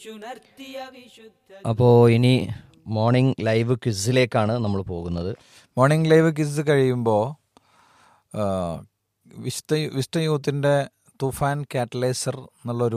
അപ്പോൾ ഇനി morning live ക്വിസിലേക്കാണ് നമ്മൾ പോകുന്നത് മോർണിംഗ് ലൈവ് കിസ് കഴിയുമ്പോൾ വിശുദ്ധ വിശുദ്ധ യൂത്തിൻ്റെ തുഫാൻ കാറ്റലൈസർ എന്നുള്ളൊരു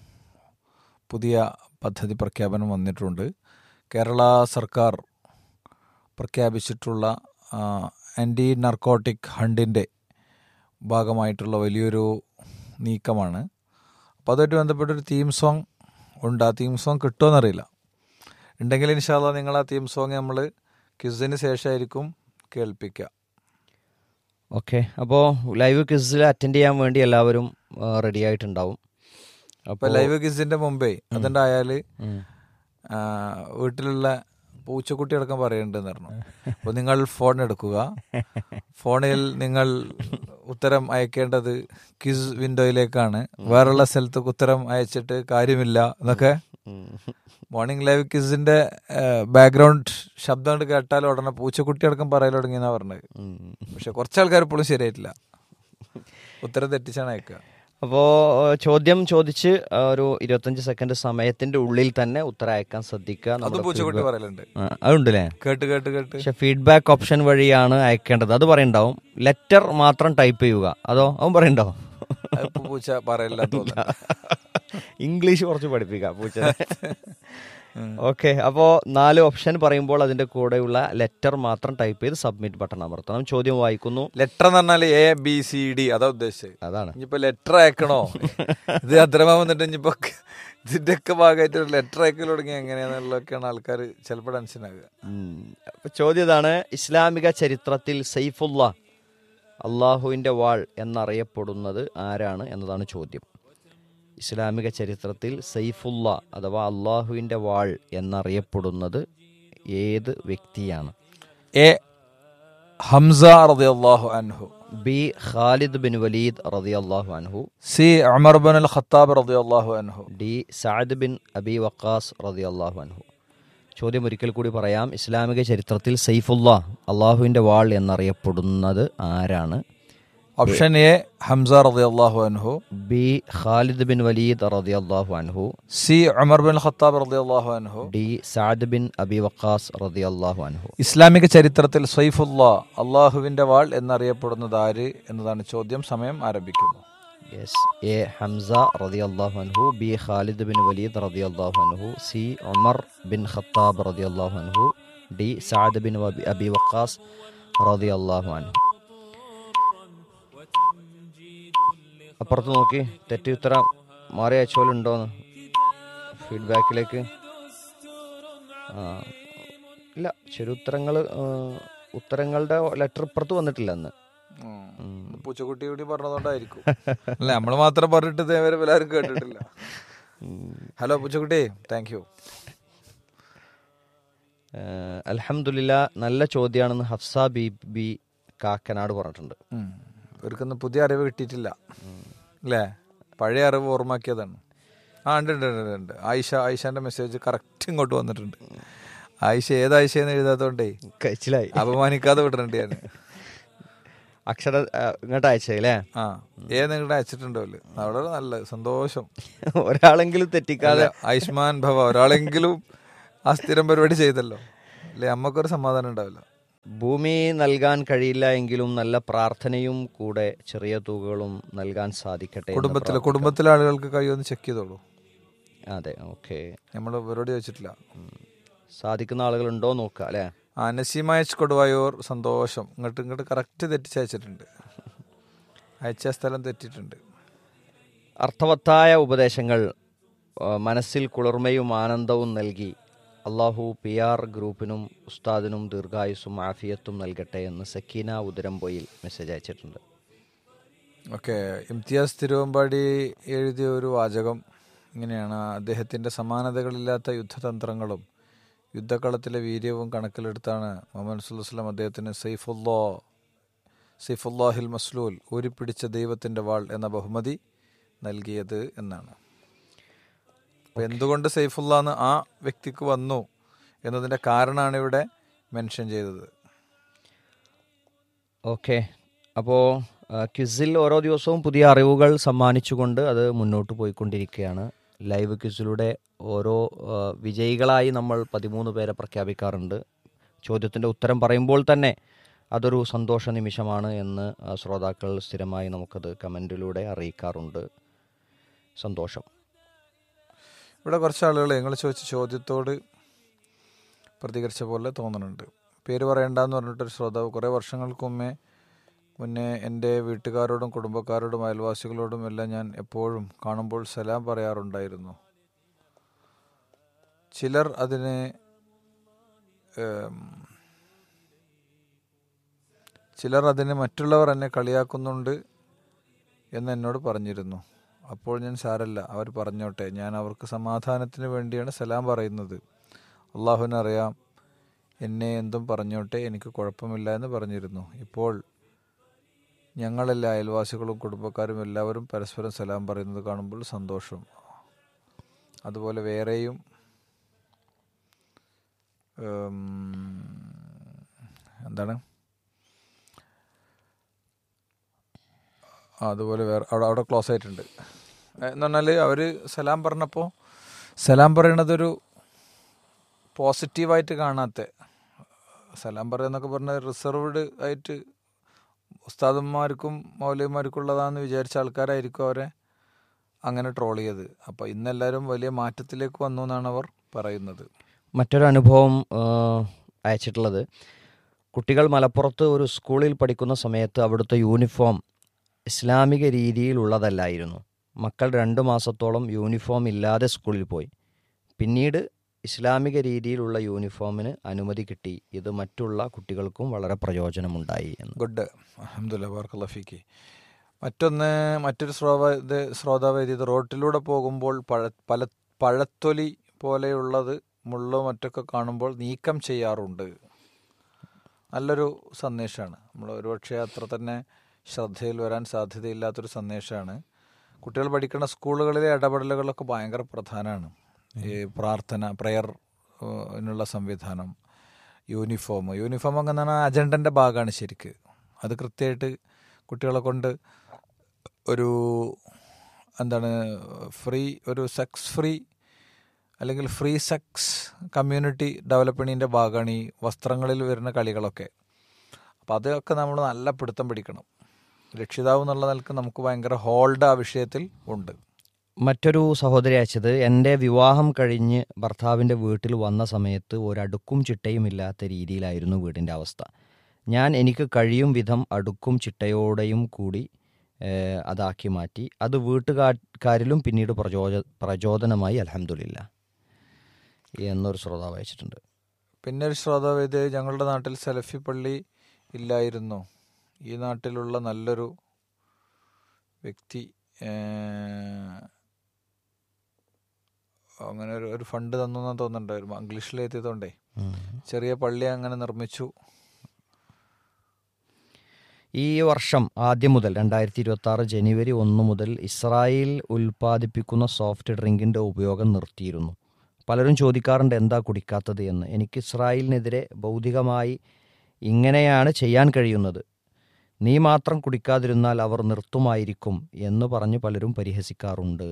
പുതിയ പദ്ധതി പ്രഖ്യാപനം വന്നിട്ടുണ്ട് കേരള സർക്കാർ പ്രഖ്യാപിച്ചിട്ടുള്ള ആൻറ്റി നർക്കോട്ടിക് ഹണ്ടിൻ്റെ ഭാഗമായിട്ടുള്ള വലിയൊരു നീക്കമാണ് അപ്പോൾ അതുമായിട്ട് ബന്ധപ്പെട്ടൊരു തീം സോങ് ഉണ്ട് ആ തീം സോങ് കിട്ടുമെന്നറിയില്ല ഉണ്ടെങ്കിൽ ഇൻഷാല്ല നിങ്ങൾ ആ തീം സോങ് നമ്മൾ ക്വിസിന് ശേഷമായിരിക്കും കേൾപ്പിക്കുക ഓക്കെ അപ്പോൾ ലൈവ് ക്വിസിൽ അറ്റൻഡ് ചെയ്യാൻ വേണ്ടി എല്ലാവരും റെഡി ആയിട്ടുണ്ടാവും അപ്പോൾ ലൈവ് ക്വിസിൻ്റെ മുമ്പേ അതുണ്ടായാൽ ഉം. വീട്ടിലുള്ള പൂച്ചക്കുട്ടി അടക്കം പറയുന്നുണ്ടെന്ന് പറഞ്ഞു അപ്പോൾ നിങ്ങൾ ഫോൺ എടുക്കുക ഫോണിൽ നിങ്ങൾ ഉത്തരം അയക്കേണ്ടത് ക്വിസ് വിൻഡോയിലേക്കാണ് വേറുള്ള സ്ഥലത്ത് ഉത്തരം അയച്ചിട്ട് കാര്യമില്ല എന്നൊക്കെ ഉം. മോർണിംഗ് ലൈവ് ക്വിസിന്റെ ബാക്ക്ഗ്രൗണ്ട് ശബ്ദം കൊണ്ട് കേട്ടാൽ ഉടനെ പൂച്ചക്കുട്ടി അടക്കം പറയൽ തുടങ്ങിയെന്നാ പറഞ്ഞത് ഉം. പക്ഷെ കുറച്ച് ആൾക്കാർ ഇപ്പോഴും ശരിയായിട്ടില്ല ഉത്തരം തെറ്റിച്ചാണ് അയക്കുക അപ്പോൾ ചോദ്യം ചോദിച്ച് ആ, ഒരു ഇരുപത്തഞ്ച് സെക്കൻഡ് സമയത്തിന്റെ ഉള്ളിൽ തന്നെ ഉത്തരം അയക്കാൻ ശ്രദ്ധിക്കുക അതും നമ്മുടെ പൂച്ചക്കുട്ടി feedback- പറയലുണ്ട് ആ, അതുണ്ടല്ലേ കേട്ട് കേട്ട് കേട്ട് പക്ഷെ ഫീഡ്ബാക്ക് ഓപ്ഷൻ വഴിയാണ് അയക്കേണ്ടത് അത് പറയണ്ടാവും ലെറ്റർ മാത്രം ടൈപ്പ് ചെയ്യുക അതോ അവൻ പറയണ്ടാവും അതിപ്പോ പൂച്ച പറയില്ല തോന്നുന്നു ഇംഗ്ലീഷ് കുറച്ച് പഠിപ്പിക്കാം പൂച്ച ഓക്കെ അപ്പോൾ നാല് ഓപ്ഷൻ പറയുമ്പോൾ അതിന്റെ കൂടെയുള്ള ലെറ്റർ മാത്രം ടൈപ്പ് ചെയ്ത് സബ്മിറ്റ് ബട്ടൺ അമർത്തണം ചോദ്യം വായിക്കുന്നു ലെറ്റർ എന്ന് പറഞ്ഞാൽ എ ബി സി ഡി അതാ ഉദ്ദേശിച്ചത് അതാണ് ഇനിയിപ്പോ ലെറ്റർ അയക്കണോ ഇത് അത്രമാ വന്നിട്ട് ഇനിയിപ്പോ ഇതിന്റെ ഒക്കെ ഭാഗമായിട്ട് ഒരു ലെറ്റർ അയക്കൽ തുടങ്ങി എങ്ങനെയാന്നുള്ളതൊക്കെയാണ് ആൾക്കാർ ചിലപ്പോൾ ടെൻഷൻ ആകുക ഉം. അപ്പൊ ചോദ്യം ഇതാണ് ഇസ്ലാമിക ചരിത്രത്തിൽ സൈഫുള്ള അള്ളാഹുവിന്റെ വാൾ എന്നറിയപ്പെടുന്നത് ആരാണ് എന്നതാണ് ചോദ്യം ഇസ്ലാമിക ചരിത്രത്തിൽ സൈഫുള്ള അഥവാ അള്ളാഹുവിന്റെ വാൾ എന്നറിയപ്പെടുന്നത് ഏത് വ്യക്തിയാണ് എ ഹംസ റളിയല്ലാഹു അൻഹു ബി ഖാലിദ് ബിൻ വലീദ് റളിയല്ലാഹു അൻഹു C Umar bin al Khattab റളിയല്ലാഹു അൻഹു D Saad bin Abi Waqqas റളിയല്ലാഹു അൻഹു ചോദ്യം ഒരിക്കൽ കൂടി പറയാം ഇസ്ലാമിക ചരിത്രത്തിൽ സൈഫുള്ള അള്ളാഹുവിന്റെ വാൾ എന്നറിയപ്പെടുന്നത് ആരാണ് ഓപ്ഷൻ എ ഹംസ റളിയല്ലാഹു അൻഹു ബി ഖാലിദ് ബിൻ വലീദ് റളിയല്ലാഹു അൻഹു C Umar bin al Khattab റളിയല്ലാഹു അൻഹു D Saad bin Abi Waqqas റളിയല്ലാഹു അൻഹു ഇസ്ലാമിക ചരിത്രത്തിൽ സൈഫുല്ല അള്ളാഹുവിന്റെ വാൾ എന്നറിയപ്പെടുന്നത് ആര് എന്നതാണ് ചോദ്യം സമയം ആരംഭിക്കുന്നു യെസ് എ ഹംസ റളിയല്ലാഹു അൻഹു ബി ഖാലിദ് ബിൻ വലീദ് റളിയല്ലാഹു അൻഹു സി ഉമർ ബിൻ ഖത്താബ് റളിയല്ലാഹു അൻഹു D Saad bin Abi- Abi Waqqas റളിയല്ലാഹു അൻഹു അപ്പുറത്ത് നോക്കി തെറ്റി ഉത്തരം മാറി അയച്ചോലുണ്ടോന്ന് ഫീഡ്ബാക്കിലേക്ക് ആ ഇല്ല ശരി ഉത്തരങ്ങൾ ഉത്തരങ്ങളുടെ ലെറ്റർ ഇപ്പുറത്ത് വന്നിട്ടില്ല അന്ന് പൂച്ചക്കുട്ടി കൂടി പറഞ്ഞതുകൊണ്ടായിരിക്കും അല്ല നമ്മൾ മാത്രം പറഞ്ഞിട്ട് ഇതേവരെ എല്ലാവരും കേട്ടിട്ടില്ല ഹലോ പൂച്ചക്കുട്ടി താങ്ക് യു അലഹമുല്ല നല്ല ചോദ്യമാണെന്ന് ഹഫ്സ ബി ബി കാക്കനാട് പറഞ്ഞിട്ടുണ്ട് ഇവർക്കൊന്നും പുതിയ അറിവ് കിട്ടിയിട്ടില്ല അല്ലേ പഴയ അറിവ് ഓർമ്മാക്കിയതാണ് ആ ഉണ്ട് ഉണ്ട് ഉണ്ട് ഉണ്ട് ആയിഷ ആയിഷാന്റെ മെസ്സേജ് കറക്റ്റ് ഇങ്ങോട്ട് വന്നിട്ടുണ്ട് ആയിഷ ഏത് ആയിഷയെന്ന് എഴുതാത്തോണ്ടേ കഴിച്ചിലായി അപമാനിക്കാതെ വിട്ടിട്ടുണ്ട് ഞാൻ അക്ഷര ആ, ഇങ്ങോട്ട് അയച്ചല്ലേ ആ ഏത് നിങ്ങളുടെ അയച്ചിട്ടുണ്ടല്ലോ അവിടെ നല്ല സന്തോഷം ഒരാളെങ്കിലും തെറ്റിക്കാതെ അല്ല, ആയുഷ്മാൻ ഭവ ഒരാളെങ്കിലും ആ സ്ഥിരം പരിപാടി ചെയ്തല്ലോ അല്ലെ അമ്മക്കൊരു സമാധാനം ഉണ്ടാവില്ല ഭൂമി നൽകാൻ കഴിയില്ല എങ്കിലും നല്ല പ്രാർത്ഥനയും കൂടെ ചെറിയ തുകകളും നൽകാൻ സാധിക്കട്ടെ എന്ന് കുടുംബത്തിലെ പ്രാർത്ഥിക്കാം. കുടുംബത്തിലെ ആളുകൾക്ക് കഴിയുമെന്ന് ചെക്ക് ചെയ്തോളൂ അതെ ഓക്കെ നമ്മൾ പരിപാടി വെച്ചിട്ടില്ല സാധിക്കുന്ന ആളുകളുണ്ടോ നോക്കുക അല്ലേ ആ നസീമ എച്ച് കൊടുവായൂർ സന്തോഷം ഇങ്ങോട്ട് ഇങ്ങോട്ട് കറക്റ്റ് തെറ്റിച്ച് അയച്ചിട്ടുണ്ട് അയച്ച സ്ഥലം തെറ്റിയിട്ടുണ്ട് അർത്ഥവത്തായ ഉപദേശങ്ങൾ ആ, മനസ്സിൽ കുളിർമയും ആനന്ദവും നൽകി അള്ളാഹു പി ആർ ഗ്രൂപ്പിനും ഉസ്താദിനും ദീർഘായുസ്സും ആഫിയത്തും നൽകട്ടെ എന്ന് സക്കീന ഉദരംപൊയിൽ മെസ്സേജ് അയച്ചിട്ടുണ്ട് ഓക്കെ ഇംതിയാസ് തിരുവമ്പാടി എഴുതിയ ഒരു വാചകം ഇങ്ങനെയാണ് അദ്ദേഹത്തിൻ്റെ സമാനതകളില്ലാത്ത യുദ്ധതന്ത്രങ്ങളും യുദ്ധക്കളത്തിലെ വീര്യവും കണക്കിലെടുത്താണ് മുഹമ്മദ് സുല്ലാസ്ലം അദ്ദേഹത്തിന് സൈഫുല്ലാ സൈഫുല്ലാഹിൽ മസ്ലൂൽ ഊരിപ്പിടിച്ച ദൈവത്തിൻ്റെ വാൾ എന്ന ബഹുമതി നൽകിയത് എന്നാണ് അപ്പോൾ എന്തുകൊണ്ട് സൈഫുല്ല എന്ന് ആ വ്യക്തിക്ക് വന്നു എന്നതിൻ്റെ കാരണമാണ് ഇവിടെ മെൻഷൻ ചെയ്തത് ഓക്കെ അപ്പോൾ ക്വിസിൽ ഓരോ ദിവസവും പുതിയ അറിവുകൾ സമ്മാനിച്ചുകൊണ്ട് അത് മുന്നോട്ട് പോയിക്കൊണ്ടിരിക്കുകയാണ് ലൈവ് ക്വിസിലൂടെ ഓരോ ആ, വിജയികളായി നമ്മൾ പതിമൂന്ന് പേരെ പ്രഖ്യാപിക്കാറുണ്ട് ചോദ്യത്തിൻ്റെ ഉത്തരം പറയുമ്പോൾ തന്നെ അതൊരു സന്തോഷ നിമിഷമാണ് എന്ന് ആ, ശ്രോതാക്കൾ സ്ഥിരമായി നമുക്കത് കമൻറ്റിലൂടെ അറിയിക്കാറുണ്ട് സന്തോഷം ഇവിടെ കുറച്ച് ആളുകൾ നിങ്ങൾ ചോദിച്ച ചോദ്യത്തോട് പ്രതികരിച്ച പോലെ തോന്നുന്നുണ്ട് പേര് പറയണ്ടെന്ന് പറഞ്ഞിട്ടൊരു ശ്രോതാവ് കുറേ വർഷങ്ങൾക്ക് മുമ്പേ മുന്നേ എൻ്റെ വീട്ടുകാരോടും കുടുംബക്കാരോടും അയൽവാസികളോടും എല്ലാം ഞാൻ എപ്പോഴും കാണുമ്പോൾ സലാം പറയാറുണ്ടായിരുന്നു ചിലർ അതിന് ഏം, ചിലർ അതിന് മറ്റുള്ളവർ എന്നെ കളിയാക്കുന്നുണ്ട് എന്ന് എന്നോട് പറഞ്ഞിരുന്നു അപ്പോൾ ഞാൻ സാരല്ല അവർ പറഞ്ഞോട്ടെ ഞാൻ അവർക്ക് സമാധാനത്തിന് വേണ്ടിയാണ് സലാം പറയുന്നത് അള്ളാഹുവിനറിയാം എന്നെ എന്തും പറഞ്ഞോട്ടെ എനിക്ക് കുഴപ്പമില്ല എന്ന് പറഞ്ഞിരുന്നു ഇപ്പോൾ ഞങ്ങളെല്ലാ അയൽവാസികളും കുടുംബക്കാരും എല്ലാവരും പരസ്പരം സലാം പറയുന്നത് കാണുമ്പോൾ സന്തോഷം അതുപോലെ വേറെയും ഉം, എന്താണ് ആ, അതുപോലെ വേറെ അവിടെ അവിടെ ക്ലോസ് ആയിട്ടുണ്ട് ഏ, എന്ന് പറഞ്ഞാൽ അവർ സലാം പറഞ്ഞപ്പോൾ സലാം പറയണതൊരു പോസിറ്റീവായിട്ട് കാണാത്ത സലാം പറയുന്നൊക്കെ പറഞ്ഞാൽ റിസർവ്ഡ് ആയിട്ട് ഉസ്താദന്മാർക്കും മൗലവിമാർക്കുള്ളതാണെന്ന് വിചാരിച്ച ആൾക്കാരായിരിക്കും അവരെ അങ്ങനെ ട്രോൾ ചെയ്ത് അപ്പോൾ ഇന്നെല്ലാവരും വലിയ മാറ്റത്തിലേക്ക് വന്നു എന്നാണ് അവർ പറയുന്നത് മറ്റൊരു അനുഭവം ആ, അയച്ചിട്ടുള്ളത് കുട്ടികൾ മലപ്പുറത്ത് ഒരു സ്കൂളിൽ പഠിക്കുന്ന സമയത്ത് അവിടുത്തെ യൂണിഫോം ഇസ്ലാമിക രീതിയിലുള്ളതല്ലായിരുന്നു മക്കൾ രണ്ട് മാസത്തോളം യൂണിഫോം ഇല്ലാതെ സ്കൂളിൽ പോയി പിന്നീട് ഇസ്ലാമിക രീതിയിലുള്ള യൂണിഫോമിന് അനുമതി കിട്ടി ഇത് മറ്റുള്ള കുട്ടികൾക്കും വളരെ പ്രയോജനമുണ്ടായി എന്ന് ഗുഡ് അഹമ്മദില്ല വാർക്കല്ലഫിക്ക് മറ്റൊന്ന് മറ്റൊരു ശ്രോത ഇത് ശ്രോതാവ് എഴുതിയത് റോട്ടിലൂടെ പോകുമ്പോൾ പഴ പല പഴത്തൊലി പോലെയുള്ളത് മുള്ളോ മറ്റൊക്കെ കാണുമ്പോൾ നീക്കം ചെയ്യാറുണ്ട് നല്ലൊരു സന്ദേശമാണ് നമ്മൾ ഒരുപക്ഷെ അത്ര തന്നെ ശ്രദ്ധയിൽ വരാൻ സാധ്യതയില്ലാത്തൊരു സന്ദേശമാണ് കുട്ടികൾ പഠിക്കുന്ന സ്കൂളുകളിലെ ഇടപെടലുകളൊക്കെ ഭയങ്കര പ്രധാനമാണ് ഈ പ്രാർത്ഥന പ്രെയർ നുള്ള സംവിധാനം യൂണിഫോം യൂണിഫോം ഒക്കെ പറഞ്ഞാൽ അജണ്ടൻ്റെ ഭാഗമാണ് ശരിക്ക് അത് കൃത്യമായിട്ട് കുട്ടികളെ കൊണ്ട് ഒരു എന്താണ് ഫ്രീ ഒരു സെക്സ് ഫ്രീ അല്ലെങ്കിൽ ഫ്രീ സെക്സ് കമ്മ്യൂണിറ്റി ഡെവലപ്പിങ്ങിൻ്റെ ഭാഗമാണ് ഈ വസ്ത്രങ്ങളിൽ വരുന്ന കളികളൊക്കെ അപ്പോൾ അതൊക്കെ നമ്മൾ നല്ല പിടുത്തം പിടിക്കണം രക്ഷിതാവ് എന്നുള്ള നിലക്ക് നമുക്ക് ഭയങ്കര ഹോൾഡ് ആ വിഷയത്തിൽ ഉണ്ട് മറ്റൊരു സഹോദരി അയച്ചത് എൻ്റെ വിവാഹം കഴിഞ്ഞ് ഭർത്താവിൻ്റെ വീട്ടിൽ വന്ന സമയത്ത് ഒരടുക്കും ചിട്ടയും ഇല്ലാത്ത രീതിയിലായിരുന്നു വീടിൻ്റെ അവസ്ഥ ഞാൻ എനിക്ക് കഴിയും വിധം അടുക്കും ചിട്ടയോടെയും കൂടി ഏഹ്, അതാക്കി മാറ്റി അത് വീട്ടുകാരിലും പിന്നീട് പ്രചോദ പ്രചോദനമായി അലഹമില്ല എന്നൊരു ശ്രോതാവ് അയച്ചിട്ടുണ്ട് പിന്നെ ഒരു ശ്രോതാവ് ഇത് ഞങ്ങളുടെ നാട്ടിൽ സെലഫി പള്ളി ഇല്ലായിരുന്നു ഈ നാട്ടിലുള്ള നല്ലൊരു വ്യക്തി ഏഹ്, അങ്ങനെ ഒരു ഒരു ഫണ്ട് തന്നു എന്നാണ് തോന്നുന്നുണ്ട് ഒരു ഇംഗ്ലീഷിൽ എത്തിയതുകൊണ്ടേ ഉം. ചെറിയ പള്ളി അങ്ങനെ നിർമ്മിച്ചു ഈ വർഷം ആദ്യം മുതൽ രണ്ടായിരത്തി ഇരുപത്തി ആറ് ജനുവരി ഒന്ന് മുതൽ ഇസ്രായേൽ ഉൽപ്പാദിപ്പിക്കുന്ന സോഫ്റ്റ് ഡ്രിങ്കിൻ്റെ ഉപയോഗം നിർത്തിയിരുന്നു പലരും ചോദിക്കാറുണ്ട് എന്താ കുടിക്കാത്തത് എന്ന് എനിക്ക് ഇസ്രായേലിനെതിരെ ഭൗതികമായി ഇങ്ങനെയാണ് ചെയ്യാൻ കഴിയുന്നത് നീ മാത്രം കുടിക്കാതിരുന്നാൽ അവർ നിർത്തുമായിരിക്കും എന്ന് പറഞ്ഞ് പലരും പരിഹസിക്കാറുണ്ട്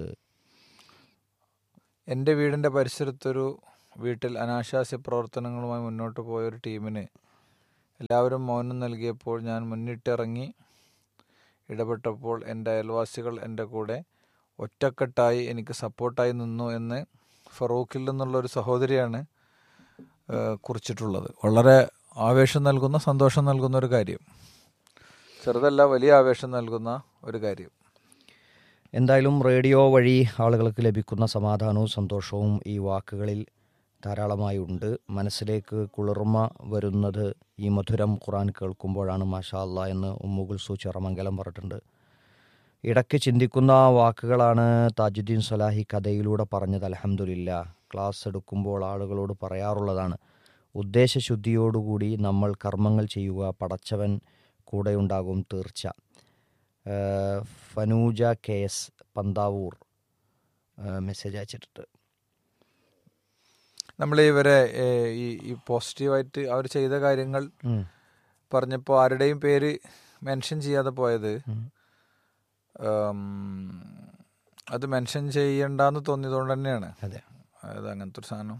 എൻ്റെ വീടിൻ്റെ പരിസരത്തൊരു വീട്ടിൽ അനാശാസ്യ പ്രവർത്തനങ്ങളുമായി മുന്നോട്ട് പോയ ഒരു ടീമിന് എല്ലാവരും മൗനം നൽകിയപ്പോൾ ഞാൻ മുന്നിട്ടിറങ്ങി ഇടപെട്ടപ്പോൾ എൻ്റെ അയൽവാസികൾ എൻ്റെ കൂടെ ഒറ്റക്കെട്ടായി എനിക്ക് സപ്പോർട്ടായി നിന്നു എന്ന് ഫറൂഖിൽ നിന്നുള്ള ഒരു സഹോദരിയാണ് ഏഹ്, കുറിച്ചിട്ടുള്ളത് വളരെ ആവേശം നൽകുന്ന സന്തോഷം നൽകുന്ന ഒരു കാര്യം ചെറുതല്ല വലിയ ആവേശം നൽകുന്ന ഒരു കാര്യം എന്തായാലും റേഡിയോ വഴി ആളുകൾക്ക് ലഭിക്കുന്ന സമാധാനവും സന്തോഷവും ഈ വാക്കുകളിൽ ധാരാളമായി ഉണ്ട് മനസ്സിലേക്ക് കുളിർമ വരുന്നത് ഈ മധുരം ഖുറാൻ കേൾക്കുമ്പോഴാണ് മാഷാ അല്ലാ എന്ന് ഉമ്മുകുൽസു ചെറമംഗലം പറഞ്ഞിട്ടുണ്ട് ഇടയ്ക്ക് ചിന്തിക്കുന്ന വാക്കുകളാണ് താജുദ്ദീൻ സലാഹി കഥയിലൂടെ പറഞ്ഞത് അലഹമുല്ല ക്ലാസ് എടുക്കുമ്പോൾ ആളുകളോട് പറയാറുള്ളതാണ് ഉദ്ദേശശുദ്ധിയോടുകൂടി നമ്മൾ കർമ്മങ്ങൾ ചെയ്യുക പടച്ചവൻ കൂടെയുണ്ടാകും തീർച്ച ഏഹ് ഫനൂജ കെ എസ് പന്താവൂർ ഏഹ് മെസ്സേജ് അയച്ചിട്ടുണ്ട് നമ്മൾ ഇവരെ ഏഹ്, ഈ ഈ പോസിറ്റീവായിട്ട് അവർ ചെയ്ത കാര്യങ്ങൾ ഉം. പറഞ്ഞപ്പോൾ ആരുടെയും പേര് മെൻഷൻ ചെയ്യാതെ പോയത് ഉം. ഉം, അത് മെൻഷൻ ചെയ്യണ്ടെന്ന് തോന്നിയതുകൊണ്ട് തന്നെയാണ് അതെ അതായത് അങ്ങനത്തെ ഒരു സാധനം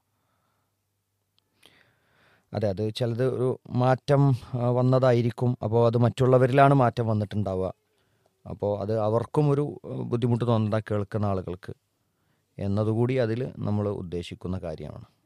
അതെ അത് ചിലത് ഒരു മാറ്റം ആ, വന്നതായിരിക്കും അപ്പോൾ അത് മറ്റുള്ളവരിലാണ് മാറ്റം വന്നിട്ടുണ്ടാവുക അപ്പോൾ അത് അവർക്കും ഒരു ആ, ബുദ്ധിമുട്ട് തോന്നണ്ട കേൾക്കുന്ന ആളുകൾക്ക് എന്നതുകൂടി അതിൽ നമ്മൾ ഉദ്ദേശിക്കുന്ന കാര്യമാണ്